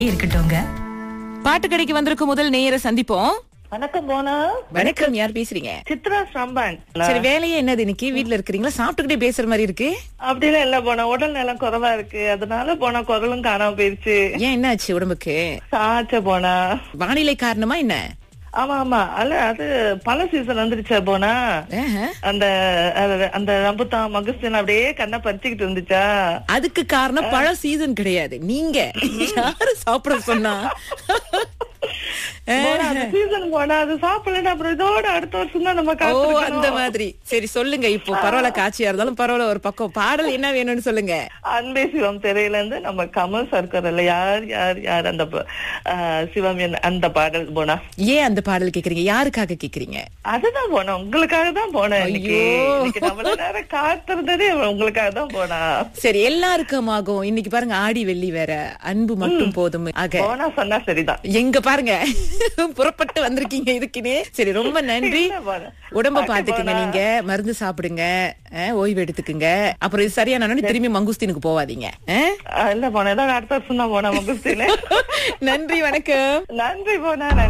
இருக்கட்டும்ங்க பாட்டு கடைக்கு வந்திருக்கும் முதல் நேர சந்திப்போம் வணக்கம் போனா வணக்கம் யார் பேசுறீங்க சித்ரா ஸ்ரம்பான் சரி வேலையே என்னது இன்னைக்கு வீட்ல இருக்கிறீங்களா சாப்பிட்டுக்கிட்டே பேசுற மாதிரி இருக்கு அப்படிலாம் இல்ல போனா உடல் நலம் குறைவா இருக்கு அதனால போனா குரலும் காணாம போயிருச்சு ஏன் என்னாச்சு உடம்புக்கு சாச்ச போனா வானிலை காரணமா என்ன ஆமா ஆமா அல்ல அது பல சீசன் வந்துருச்சா போனா ஆஹா. அந்த அது- அந்த ரம்புத்தான் மகுஸ்தின் அப்படியே கண்ணை பறிச்சுக்கிட்டு இருந்துச்சா அதுக்கு காரணம் பழ சீசன் கிடையாது நீங்க யாரு சாப்பிட சொன்னா போனா, அந்த சீசன் போனா அது சாப்பிடலன்னா அப்புறம் இதோட அடுத்த வருஷம் தான் நம்ம ஓ காத்திருக்கணும். அந்த மாதிரி சரி சொல்லுங்க இப்போ பரவாயில்ல காட்சியா இருந்தாலும் பரவாயில்ல ஒரு பக்கம் பாடல் என்ன வேணும்னு சொல்லுங்க அன்பே சிவம் திரையில இருந்து நம்ம கமல் சர்க்கர்ல யார் யார் யார் அந்த ப- ஆ, சிவம் என்ன- அந்த பாடல் போனா ஏன் அந்த பாடல் கேக்குறீங்க யாருக்காக கேக்குறீங்க அதுதான் போனோம் உங்களுக்காக தான் போனேன் இன்னைக்கு ஐயோ. இன்னைக்கு நம்மள நேரம் காத்திருந்ததே உங்களுக்காக தான் போனா சரி எல்லாருக்குமாகும் இன்னைக்கு பாருங்க ஆடி வெள்ளி வேற அன்பு மட்டும் போதும் ஆக போனா சொன்னா சரிதான் எங்க பாருங்க புறப்பட்டு வந்திருக்கீங்க இதுக்குன்னு சரி ரொம்ப நன்றி இல்ல போனா. உடம்ப பாட்டு பாத்துக்குங்க போனா. நீங்க மருந்து சாப்பிடுங்க அஹ், ஓய்வு எடுத்துக்குங்க அப்புறம் இது சரியான திரும்பி மங்குஸ்தீனுக்கு போவாதீங்க அஹ்? ஆ, இல்ல போனா ஏதாவது அடுத்த வருஷம் தான் போனா முகுஸ்தில நன்றி வணக்கம் நன்றி போனா நன்றி